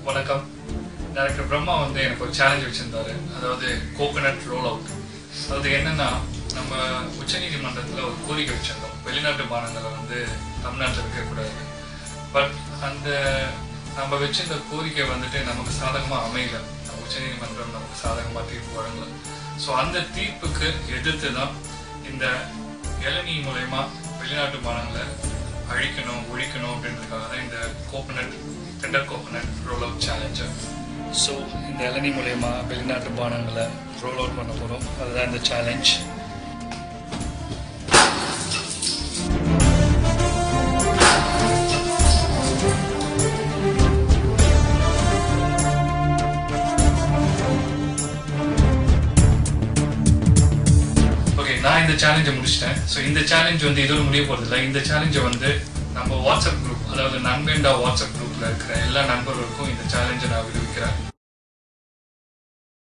வணக்கம் டேரக்டர் பிரம்மா வந்து எனக்கு ஒரு சேலஞ்ச் வச்சிருந்தாரு அதாவது கோகனட் ரோல் அவுட் அதாவது என்னன்னா நம்ம உச்சநீதிமன்றத்தில் ஒரு கோரிக்கை வச்சிருந்தோம் வெளிநாட்டு மாநிலங்களை வந்து தமிழ்நாட்டில் இருக்கக்கூடாது பட் அந்த நம்ம வச்சிருந்த கோரிக்கை வந்துட்டு நமக்கு சாதகமாக அமையல உச்சநீதிமன்றம் நமக்கு சாதகமாக தீர்ப்பு வழங்கல ஸோ அந்த தீர்ப்புக்கு எதிர்த்து தான் இந்த இளநீ மூலயமா வெளிநாட்டு மாநிலங்களை அழிக்கணும் ஒழிக்கணும் அப்படின்றதுக்காக தான் இந்த coconut tender coconut roll out challenge so இந்த இளநீ மூலயமா வெளிநாட்டு பானங்களை ரோல் அவுட் பண்ண போகிறோம் அதுதான் இந்த சேலஞ்ச் ஓகே நான் இந்த சேலஞ்சை முடிச்சிட்டேன் ஸோ இந்த சேலஞ்ச் வந்து இதோட முடிய போகிறதில்ல இந்த சேலஞ்சை வந்து நம்ம வாட்ஸ்அப் குரூப் அதாவது நண்பேண்டா வாட்ஸ்அப் குரூப்பில் இருக்கிற எல்லா நண்பர்களுக்கும் இந்த சேலஞ்சை நான் விடுவிக்கிறேன்